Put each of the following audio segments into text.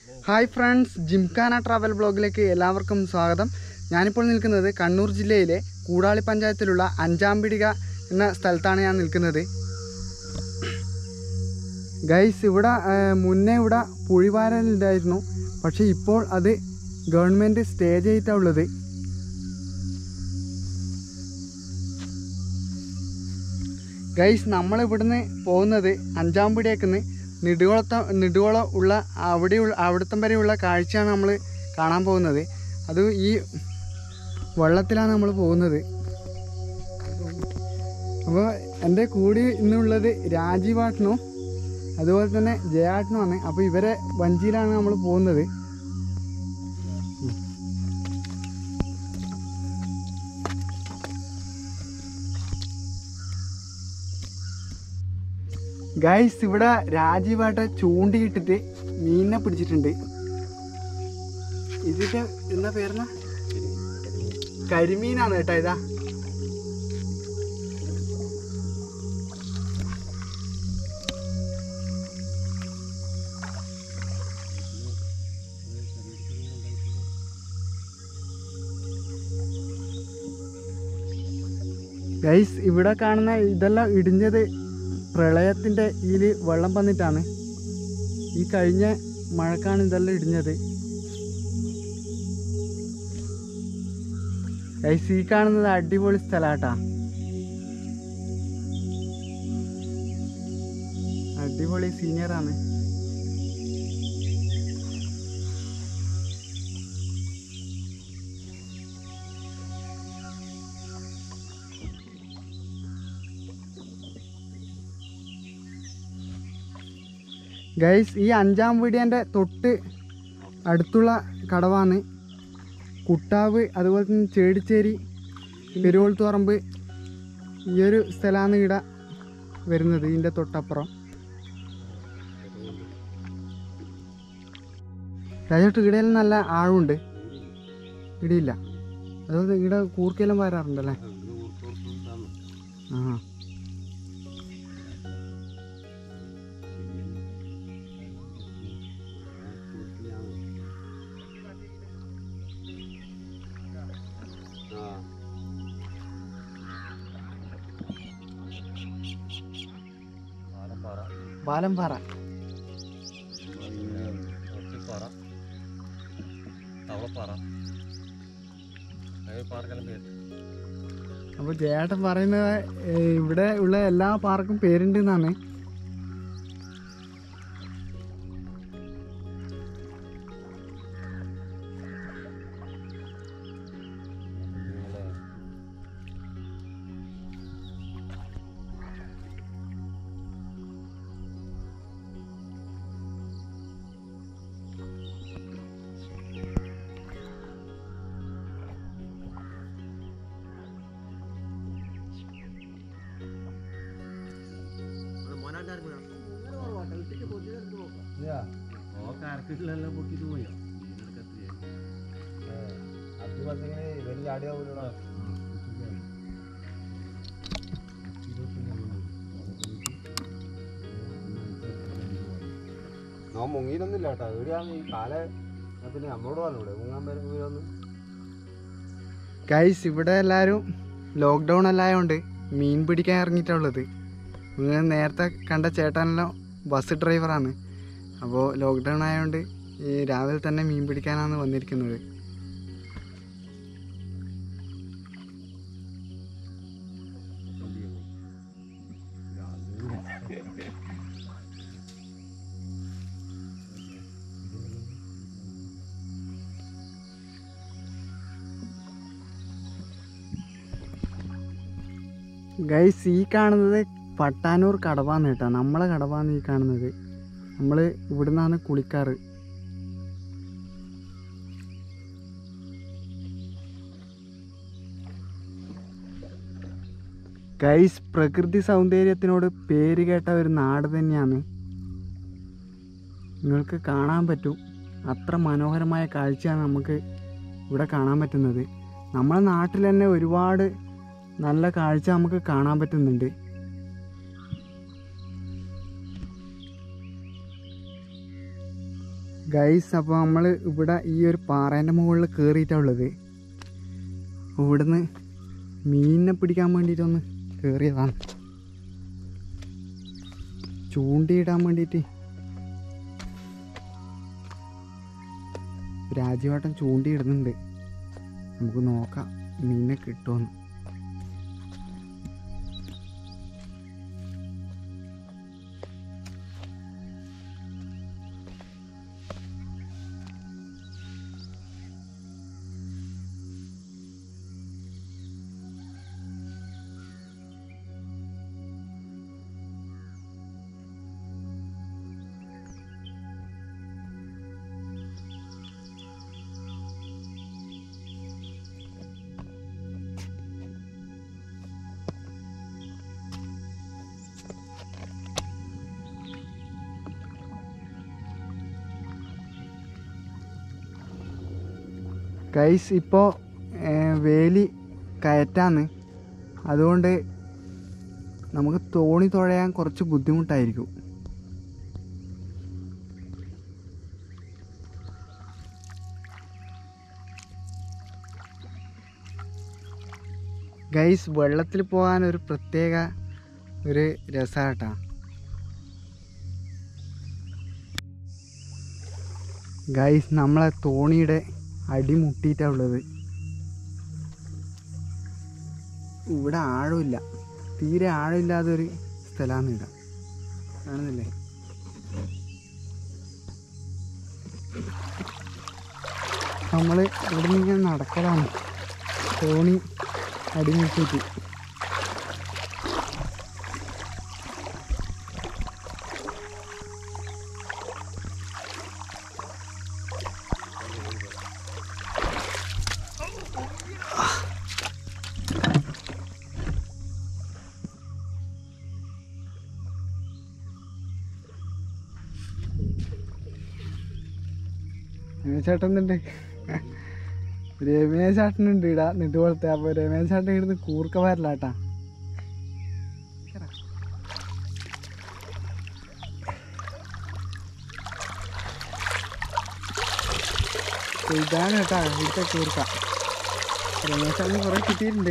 hi friends Gymkhana travel ബ്ലോഗിലേക്ക് എല്ലാവർക്കും സ്വാഗതം ഞാനിപ്പോൾ നിൽക്കുന്നത് കണ്ണൂർ ജില്ലയിലെ കൂടാളി പഞ്ചായത്തിലുള്ള അഞ്ചാമ്പിടിക എന്ന സ്ഥലത്താണ് ഞാൻ നിൽക്കുന്നത് ഗൈസ് ഇവിടെ ആ, മുന്നേ ഇവിടെ പുഴിവാരലുണ്ടായിരുന്നു പക്ഷേ ഇപ്പോൾ അത് ഗവൺമെൻറ് സ്റ്റേജ് ചെയ്തിട്ടാണ് ഉള്ളത് ഗൈസ് നമ്മൾ ഇവിടുന്ന് പോകുന്നത് അഞ്ചാമ്പിടിയേക്കുന്ന് നെടുകുളത്ത നെടുകുളം ഉള്ള അവിടെയുള്ള അവിടത്തം വരെയുള്ള കാഴ്ചയാണ് നമ്മൾ കാണാൻ പോകുന്നത് അത് ഈ വെള്ളത്തിലാണ് നമ്മൾ പോകുന്നത് അപ്പോൾ എൻ്റെ കൂടി ഇന്നുള്ളത് രാജീവാട്ടനും അതുപോലെ തന്നെ ജയാട്ടനുമാണ് അപ്പോൾ ഇവരെ വഞ്ചിയിലാണ് നമ്മൾ പോകുന്നത് ഗൈസ് ഇവിടെ രാജീവാട്ട ചൂണ്ടിയിട്ടിട്ട് മീനിനെ പിടിച്ചിട്ടുണ്ട് ഇതിന്റെ എന്താ പേരെന്നാ കരിമീനാണ് കേട്ടോ ഇതാ ഗൈസ് ഇവിടെ കാണുന്ന ഇതെല്ലാം ഇടിഞ്ഞത് പ്രളയത്തിൻ്റെ ഇതിൽ വെള്ളം വന്നിട്ടാണ് ഈ കഴിഞ്ഞ മഴക്കാണ് ഇതെല്ലാം ഇടിഞ്ഞത് ഗൈസ് ഈ കാണുന്നത് അടിപൊളി സ്ഥലാട്ടാ അടിപൊളി സീനിയറാണ് ഗൈസ് ഈ അഞ്ചാം വീടിയൻ്റെ തൊട്ട് അടുത്തുള്ള കടവാണ് കുട്ടാവ് അതുപോലെ തന്നെ ചേടിച്ചേരി പെരുവോൾത്തുറമ്പ് ഈ ഒരു സ്ഥലമാണ് ഇവിടെ വരുന്നത് ഇതിൻ്റെ തൊട്ടപ്പുറം രാജോട്ട് ഇടയിൽ നല്ല ആഴമുണ്ട് ഇടിയില്ല അതുപോലെ ഇവിടെ കൂർക്കെല്ലാം വരാറുണ്ടല്ലേ ആ പാലംപാറ ഒറ്റപ്പാറ തവളപ്പാറ അങ്ങനെ പാറക്കെല്ലാം പേര് അപ്പോൾ ജയേട്ടൻ പറയുന്നത് ഏ, ഇവിടെ ഉള്ള എല്ലാ പാർക്കും പേരുണ്ട് എന്നാണ് അരക്കിട്ടിലെല്ലാം പൊട്ടിട്ട് പോയോ ഞാൻ മുങ്ങിയിട്ടൊന്നുമില്ല കേട്ടോ എവിടെയാണ് ഈ കാല ഞാൻ പിന്നെ നമ്മളോട് പറഞ്ഞൂടെ മുങ്ങാൻ വരുമ്പോഴൊന്നും ഗൈസ് ഇവിടെ എല്ലാവരും ലോക്ക്ഡൗൺ എല്ലായതുകൊണ്ട് മീൻ പിടിക്കാൻ ഇറങ്ങിയിട്ടുള്ളത് നിങ്ങൾ നേരത്തെ കണ്ട ചേട്ടനെല്ലാം ബസ് ഡ്രൈവറാണ് അപ്പോൾ ലോക്ക്ഡൗൺ ആയതുകൊണ്ട് ഈ രാവിലെ തന്നെ മീൻ പിടിക്കാനാണ് വന്നിരിക്കുന്നത് ഗൈസ് ഈ കാണുന്നത് പട്ടാനൂർ കടവാന്ന് കേട്ടോ നമ്മളെ കടവാന്ന് ഈ കാണുന്നത് നമ്മൾ ഇവിടുന്നാണ് കുളിക്കാറ് ഗൈസ് പ്രകൃതി സൗന്ദര്യത്തിനോട് പേര് കേട്ട ഒരു നാട് തന്നെയാണ് നിങ്ങൾക്ക് കാണാൻ പറ്റും അത്ര മനോഹരമായ കാഴ്ചയാണ് നമുക്ക് ഇവിടെ കാണാൻ പറ്റുന്നത് നമ്മുടെ നാട്ടിൽ തന്നെ ഒരുപാട് നല്ല കാഴ്ച നമുക്ക് കാണാൻ പറ്റുന്നുണ്ട് ഗൈസ് അപ്പോൾ നമ്മൾ ഇവിടെ ഈ ഒരു പാറേൻ്റെ മുകളിൽ കയറിയിട്ടാണ് ഉള്ളത് അപ്പോൾ ഇവിടുന്ന് മീനിനെ പിടിക്കാൻ വേണ്ടിയിട്ടൊന്ന് കയറിയതാണ് ചൂണ്ടിയിടാൻ വേണ്ടിയിട്ട് രാജുവേട്ടൻ ചൂണ്ടിയിടുന്നുണ്ട് നമുക്ക് നോക്കാം മീനിനെ കിട്ടുമെന്ന് ഗൈസ് ഇപ്പോൾ വേലി കയറ്റാന്ന് അതുകൊണ്ട് നമുക്ക് തോണി തുഴയാൻ കുറച്ച് ബുദ്ധിമുട്ടായിരിക്കും ഗൈസ് വെള്ളത്തിൽ പോകാൻ ഒരു പ്രത്യേക ഒരു രസമാട്ടാ ഗൈസ് നമ്മളെ തോണിയുടെ അടി മുട്ടിയിട്ടാണ് ഉള്ളത് ഇവിടെ ആഴമില്ല തീരെ ആഴമില്ലാത്തൊരു സ്ഥലമാണ് ഇവിടെ കാണുന്നില്ലേ നമ്മൾ ഇവിടെ നിന്ന് ഇങ്ങനെ നടക്കലാണ് തോണി അടിമുട്ടിയിട്ട് രമേശേട്ടൻ ഉണ്ട് രമേശേട്ടനുണ്ട് ഇടാ നെട്ടുപോലത്തെ അപ്പോൾ രമേശേട്ടൻ ഇവിടുന്ന് കൂർക്ക വരലാട്ടാ ഇതാണ് കേട്ടാ ഇവിടുത്തെ കൂർക്ക രമേശേട്ടന് കുറേ കിട്ടിയിട്ടുണ്ട്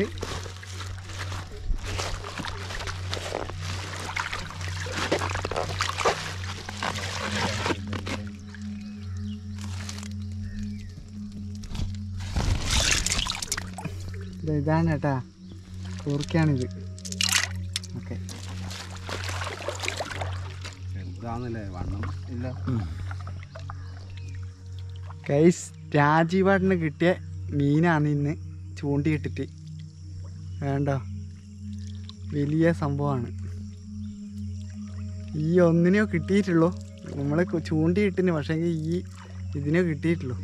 ദേ ഇതാണ് കേട്ടാ കൂർക്കയാണിത് ഓക്കെ ചെറുതാന്നല്ലേ വണ്ണം ഇല്ല കൈസ് രാജീവാട്ടിന് കിട്ടിയ മീനാണ് ഇന്ന് ചൂണ്ടിയിട്ടിട്ട് വേണ്ടോ വലിയ സംഭവമാണ് ഈ ഒന്നിനെയോ കിട്ടിയിട്ടുള്ളൂ നമ്മൾ ചൂണ്ടിയിട്ടിന് പക്ഷേങ്കിൽ ഈ ഇതിനെ കിട്ടിയിട്ടുള്ളൂ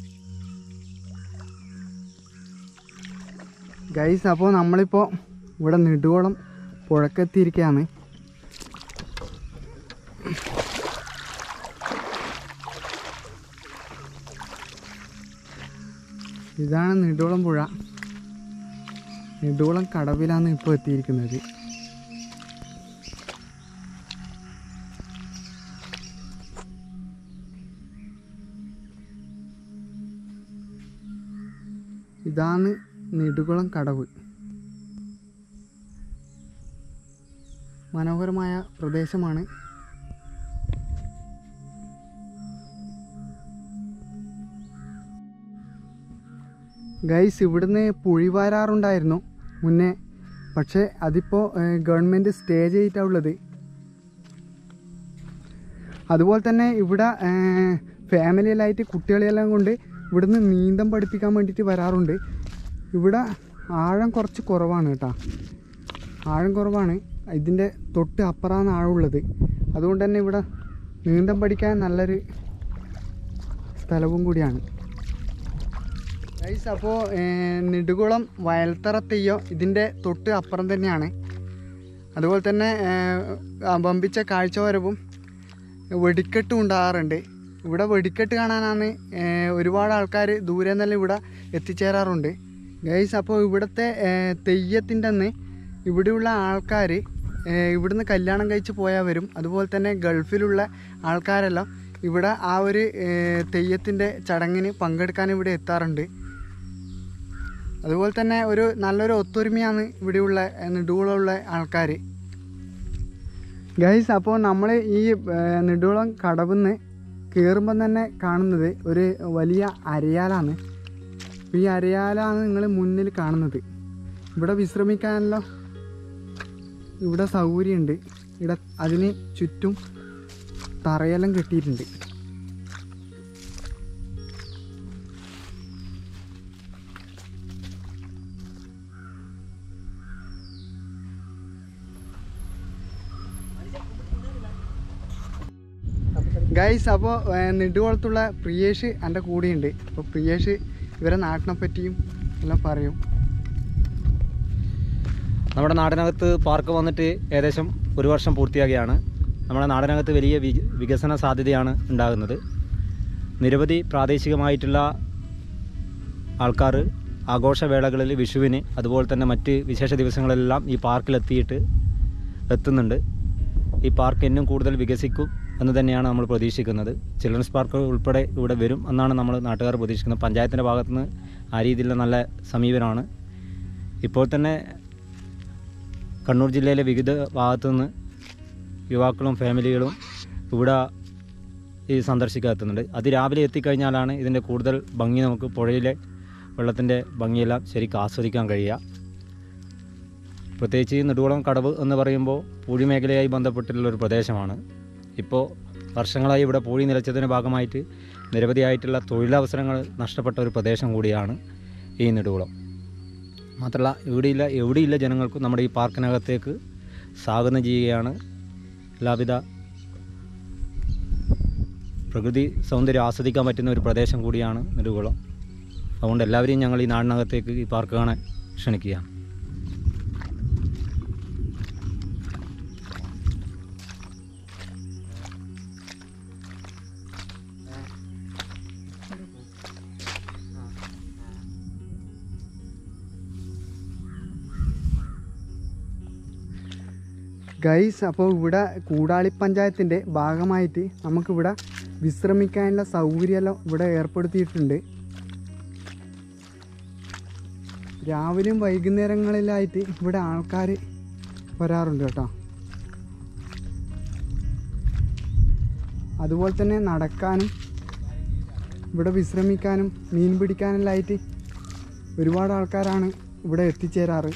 ഗൈസ് അപ്പോൾ നമ്മളിപ്പോൾ ഇവിടെ നെടുകോളം പുഴക്കെത്തിയിരിക്കുകയാണ് ഇതാണ് നെടുകുളം പുഴ നെടുകുളം കടവിലാണ് ഇപ്പോൾ എത്തിയിരിക്കുന്നത് ഇതാണ് നെടുകുളം കടവ് മനോഹരമായ പ്രദേശമാണ് ഗൈസ് ഇവിടുന്ന് പുഴിവാരാറുണ്ടായിരുന്നു മുന്നേ പക്ഷേ അതിപ്പോൾ ഗവൺമെൻറ് സ്റ്റേ ചെയ്തിട്ടാണ് ഉള്ളത് അതുപോലെ തന്നെ ഇവിടെ ഫാമിലിയിലായിട്ട് കുട്ടികളെല്ലാം കൊണ്ട് ഇവിടുന്ന് നീന്തം പഠിപ്പിക്കാൻ വേണ്ടിയിട്ട് വരാറുണ്ട് ഇവിടെ ആഴം കുറച്ച് കുറവാണ് കേട്ടോ ആഴം കുറവാണ് ഇതിൻ്റെ തൊട്ട് അപ്പുറമാണ് ആഴമുള്ളത് അതുകൊണ്ട് തന്നെ ഇവിടെ നീന്തം പഠിക്കാൻ നല്ലൊരു സ്ഥലവും കൂടിയാണ് ഗൈസ് അപ്പോൾ നെടുകുളം വയൽത്തറ തെയ്യം ഇതിൻ്റെ തൊട്ട് അപ്പുറം തന്നെയാണ് അതുപോലെ തന്നെ ആ, വമ്പിച്ച കാഴ്ചവരവും വെടിക്കെട്ടും ഉണ്ടാകാറുണ്ട് ഇവിടെ വെടിക്കെട്ട് കാണാനാണ് ഏർ, ഒരുപാട് ആൾക്കാർ ദൂരെ നിന്നെല്ലാം ഇവിടെ എത്തിച്ചേരാറുണ്ട് ഗൈസ് അപ്പോൾ ഇവിടുത്തെ തെയ്യത്തിൻ്റെ അന്ന് ഇവിടെയുള്ള ആൾക്കാർ ഇവിടുന്ന് കല്യാണം കഴിച്ച് പോയാൽ വരും അതുപോലെ തന്നെ ഗൾഫിലുള്ള ആൾക്കാരെല്ലാം ഇവിടെ ആ ഒരു തെയ്യത്തിൻ്റെ ചടങ്ങിന് പങ്കെടുക്കാൻ ഇവിടെ എത്താറുണ്ട് അതുപോലെ തന്നെ ഒരു നല്ലൊരു ഒത്തൊരുമയാണ് ഇവിടെയുള്ള ഏ, നെടുകുളമുള്ള ആൾക്കാർ ഗൈസ് അപ്പോൾ നമ്മൾ ഈ ഏ, നെടുകുളം കടവിന്ന് കയറുമ്പം തന്നെ കാണുന്നത് ഒരു വലിയ അരയാലാണ് അപ്പോൾ ഈ അരയാലാണ് നിങ്ങൾ മുന്നിൽ കാണുന്നത് ഇവിടെ വിശ്രമിക്കാനല്ലോ ഇവിടെ സൗകര്യമുണ്ട് ഇവിടെ അതിന് ചുറ്റും തറയെല്ലാം കെട്ടിയിട്ടുണ്ട് ഗൈസ് അപ്പോൾ നെടുകുളത്തുള്ള പ്രിയേഷ് എൻ്റെ കൂടെയുണ്ട് അപ്പോൾ പ്രിയേഷ് ഇവരെ നാട്ടിനെ പറ്റിയും എല്ലാം പറയും നമ്മുടെ നാടിനകത്ത് പാർക്ക് വന്നിട്ട് ഏകദേശം ഒരു വർഷം പൂർത്തിയാകുകയാണ് നമ്മുടെ നാടിനകത്ത് വലിയ വി- വികസന സാധ്യതയാണ് ഉണ്ടാകുന്നത് നിരവധി പ്രാദേശികമായിട്ടുള്ള ആൾക്കാർ ആഘോഷവേളകളിൽ വിഷുവിന് അതുപോലെ തന്നെ മറ്റ് വിശേഷ ദിവസങ്ങളെല്ലാം ഈ പാർക്കിലെത്തിയിട്ട് എത്തുന്നുണ്ട് ഈ പാർക്ക് ഇന്നും കൂടുതൽ വികസിക്കും എന്ന് തന്നെയാണ് നമ്മൾ പ്രതീക്ഷിക്കുന്നത് ചിൽഡ്രൻസ് പാർക്ക് ഉൾപ്പെടെ ഇവിടെ വരും എന്നാണ് നമ്മൾ നാട്ടുകാർ പ്രതീക്ഷിക്കുന്നത് പഞ്ചായത്തിൻ്റെ ഭാഗത്തുനിന്ന് ആ രീതിയിലുള്ള നല്ല സമീപനമാണ് ഇപ്പോൾ തന്നെ കണ്ണൂർ ജില്ലയിലെ വിവിധ ഭാഗത്തു നിന്ന് യുവാക്കളും ഫാമിലികളും ഇവിടെ ഈ സന്ദർശിക്കാൻ എത്തുന്നുണ്ട് അതിരാവിലെ എത്തിക്കഴിഞ്ഞാലാണ് ഇതിൻ്റെ കൂടുതൽ ഭംഗി നമുക്ക് പുഴയിലെ വെള്ളത്തിൻ്റെ ഭംഗിയെല്ലാം ശരിക്കും ആസ്വദിക്കാൻ കഴിയുക പ്രത്യേകിച്ച് ഈ നെടുകുളം കടവ് എന്ന് പറയുമ്പോൾ പൂഴി മേഖലയായി ബന്ധപ്പെട്ടിട്ടുള്ള ഒരു പ്രദേശമാണ് ഇപ്പോൾ വർഷങ്ങളായി ഇവിടെ പൂഴി നിലച്ചതിൻ്റെ ഭാഗമായിട്ട് നിരവധിയായിട്ടുള്ള തൊഴിലവസരങ്ങൾ നഷ്ടപ്പെട്ട ഒരു പ്രദേശം കൂടിയാണ് ഈ നെടുകുളം മാത്രമല്ല ഇവിടെയില്ല എവിടെയില്ല ജനങ്ങൾക്കും നമ്മുടെ ഈ പാർക്കിനകത്തേക്ക് സ്വാഗതം ചെയ്യുകയാണ് എല്ലാവിധ പ്രകൃതി സൗന്ദര്യം ആസ്വദിക്കാൻ പറ്റുന്ന ഒരു പ്രദേശം കൂടിയാണ് നെടുകുളം അതുകൊണ്ട് എല്ലാവരെയും ഞങ്ങൾ ഈ നാടിനകത്തേക്ക് ഈ പാർക്ക് കാണാൻ ക്ഷണിക്കുകയാണ് ഗൈസ് അപ്പോൾ ഇവിടെ കൂടാളി പഞ്ചായത്തിൻ്റെ ഭാഗമായിട്ട് നമുക്കിവിടെ വിശ്രമിക്കാനുള്ള സൗകര്യമെല്ലാം ഇവിടെ ഏർപ്പെടുത്തിയിട്ടുണ്ട് രാവിലെയും വൈകുന്നേരങ്ങളിലായിട്ട് ഇവിടെ ആൾക്കാർ വരാറുണ്ട് കേട്ടോ അതുപോലെ തന്നെ നടക്കാനും ഇവിടെ വിശ്രമിക്കാനും മീൻ പിടിക്കാനെല്ലാം ആയിട്ട് ഒരുപാട് ആൾക്കാരാണ് ഇവിടെ എത്തിച്ചേരാറ്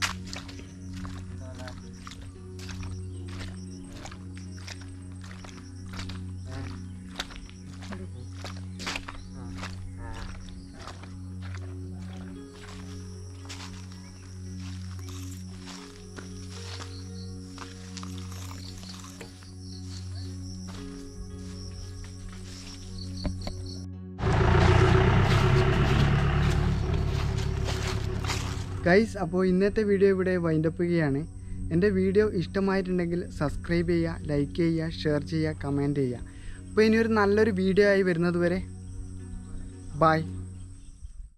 ഗൈസ് അപ്പോൾ ഇന്നത്തെ വീഡിയോ ഇവിടെ വൈൻഡപ്പ് ചെയ്യുകയാണ് എൻ്റെ വീഡിയോ ഇഷ്ടമായിട്ടുണ്ടെങ്കിൽ സബ്സ്ക്രൈബ് ചെയ്യുക ലൈക്ക് ചെയ്യുക ഷെയർ ചെയ്യുക കമൻറ്റ് ചെയ്യുക അപ്പോൾ ഇനിയൊരു നല്ലൊരു വീഡിയോ ആയി വരുന്നത് വരെ ബൈ